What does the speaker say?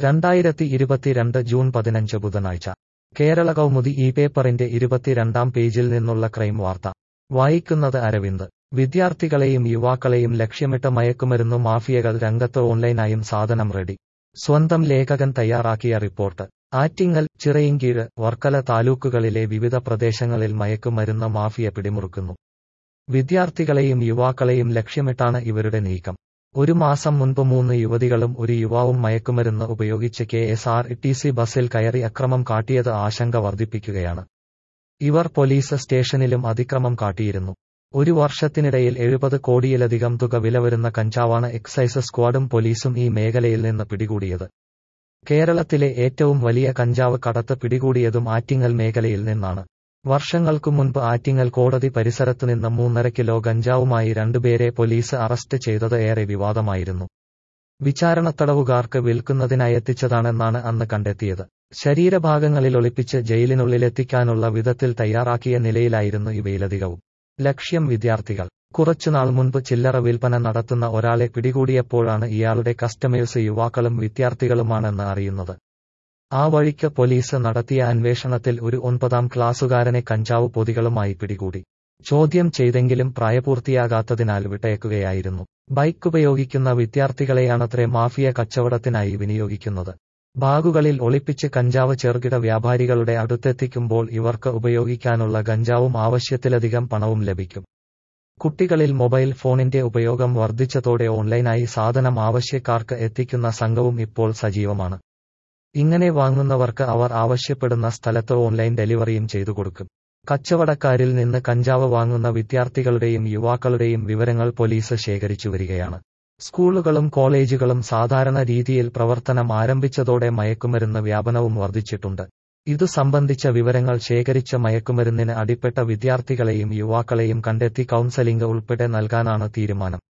രണ്ടായിരത്തി ഇരുപത്തിരണ്ട് ജൂൺ പതിനഞ്ച് ബുധനാഴ്ച കേരള കൗമുദി ഈ പേപ്പറിന്റെ ഇരുപത്തിരണ്ടാം പേജിൽ നിന്നുള്ള ക്രൈം വാർത്ത വായിക്കുന്നത് അരവിന്ദ് വിദ്യാർത്ഥികളെയും യുവാക്കളെയും ലക്ഷ്യമിട്ട് മയക്കുമരുന്നു മാഫിയകൾ രംഗത്ത് ഓൺലൈനായും സാധനം റെഡി സ്വന്തം ലേഖകൻ തയ്യാറാക്കിയ റിപ്പോർട്ട് ആറ്റിങ്ങൽ ചിറയിൻകീഴ് വർക്കല താലൂക്കുകളിലെ വിവിധ പ്രദേശങ്ങളിൽ മയക്കുമരുന്ന് മാഫിയ പിടിമുറുക്കുന്നു വിദ്യാർത്ഥികളെയും യുവാക്കളെയും ലക്ഷ്യമിട്ടാണ് ഇവരുടെ നീക്കം ഒരു മാസം മുൻപ് മൂന്ന് യുവതികളും ഒരു യുവാവും മയക്കുമരുന്ന് ഉപയോഗിച്ച് K S R T C ബസ്സിൽ കയറി അക്രമം കാട്ടിയത് ആശങ്ക വർദ്ധിപ്പിക്കുകയാണ് ഇവർ പോലീസ് സ്റ്റേഷനിലും അതിക്രമം കാട്ടിയിരുന്നു ഒരു വർഷത്തിനിടയിൽ എഴുപത് കോടിയിലധികം തുക വില വരുന്ന കഞ്ചാവാണ് എക്സൈസ് സ്ക്വാഡും പോലീസും ഈ മേഖലയിൽ നിന്ന് പിടികൂടിയത് കേരളത്തിലെ ഏറ്റവും വലിയ കഞ്ചാവ് കടത്ത് പിടികൂടിയതും ആറ്റിങ്ങൽ മേഖലയിൽ നിന്നാണ് വർഷങ്ങൾക്കു മുൻപ് ആറ്റിങ്ങൽ കോടതി പരിസരത്തുനിന്ന് മൂന്നര കിലോ ഗഞ്ചാവുമായി രണ്ടുപേരെ പോലീസ് അറസ്റ്റ് ചെയ്തത് ഏറെ വിവാദമായിരുന്നു വിചാരണത്തടവുകാർക്ക് വിൽക്കുന്നതിനായെത്തിച്ചതാണെന്നാണ് അന്ന് കണ്ടെത്തിയത് ശരീരഭാഗങ്ങളിൽ ഒളിപ്പിച്ച് ജയിലിനുള്ളിലെത്തിക്കാനുള്ള വിധത്തിൽ തയ്യാറാക്കിയ നിലയിലായിരുന്നു ഇവയിലധികവും ലക്ഷ്യം വിദ്യാർത്ഥികൾ കുറച്ചുനാൾ മുൻപ് ചില്ലറ വിൽപ്പന നടത്തുന്ന ഒരാളെ പിടികൂടിയപ്പോഴാണ് ഇയാളുടെ കസ്റ്റമേഴ്സ് യുവാക്കളും വിദ്യാർത്ഥികളുമാണെന്ന് അറിയുന്നത് ആ വഴിക്ക് പോലീസ് നടത്തിയ അന്വേഷണത്തിൽ ഒരു ഒൻപതാം ക്ലാസ്സുകാരനെ കഞ്ചാവ് പൊതികളുമായി പിടികൂടി ചോദ്യം ചെയ്തെങ്കിലും പ്രായപൂർത്തിയാകാത്തതിനാൽ വിട്ടയക്കുകയായിരുന്നു ബൈക്ക് ഉപയോഗിക്കുന്ന വിദ്യാർത്ഥികളെയാണത്രേ മാഫിയ കച്ചവടത്തിനായി വിനിയോഗിക്കുന്നത് ബാഗുകളിൽ ഒളിപ്പിച്ച് കഞ്ചാവ് ചെറുകിട വ്യാപാരികളുടെ അടുത്തെത്തിക്കുമ്പോൾ ഇവർക്ക് ഉപയോഗിക്കാനുള്ള ഗഞ്ചാവും ആവശ്യത്തിലധികം പണവും ലഭിക്കും കുട്ടികളിൽ മൊബൈൽ ഫോണിന്റെ ഉപയോഗം വർദ്ധിച്ചതോടെ ഓൺലൈനായി സാധനം ആവശ്യക്കാർക്ക് എത്തിക്കുന്ന സംഘവും ഇപ്പോൾ സജീവമാണ് ഇങ്ങനെ വാങ്ങുന്നവർക്ക് അവർ ആവശ്യപ്പെടുന്ന സ്ഥലത്ത് ഓൺലൈൻ ഡെലിവറിയും ചെയ്തു കൊടുക്കും കച്ചവടക്കാരിൽ നിന്ന് കഞ്ചാവ് വാങ്ങുന്ന വിദ്യാർത്ഥികളുടെയും യുവാക്കളുടെയും വിവരങ്ങൾ പോലീസ് ശേഖരിച്ചു വരികയാണ് സ്കൂളുകളും കോളേജുകളും സാധാരണ രീതിയിൽ പ്രവർത്തനം ആരംഭിച്ചതോടെ മയക്കുമരുന്ന് വ്യാപനവും വർദ്ധിച്ചിട്ടുണ്ട് ഇതു സംബന്ധിച്ച വിവരങ്ങൾ ശേഖരിച്ച മയക്കുമരുന്നിന് അടിപ്പെട്ട വിദ്യാർത്ഥികളെയും യുവാക്കളെയും കണ്ടെത്തി കൗൺസലിംഗ് ഉൾപ്പെടെ നൽകാനാണ് തീരുമാനം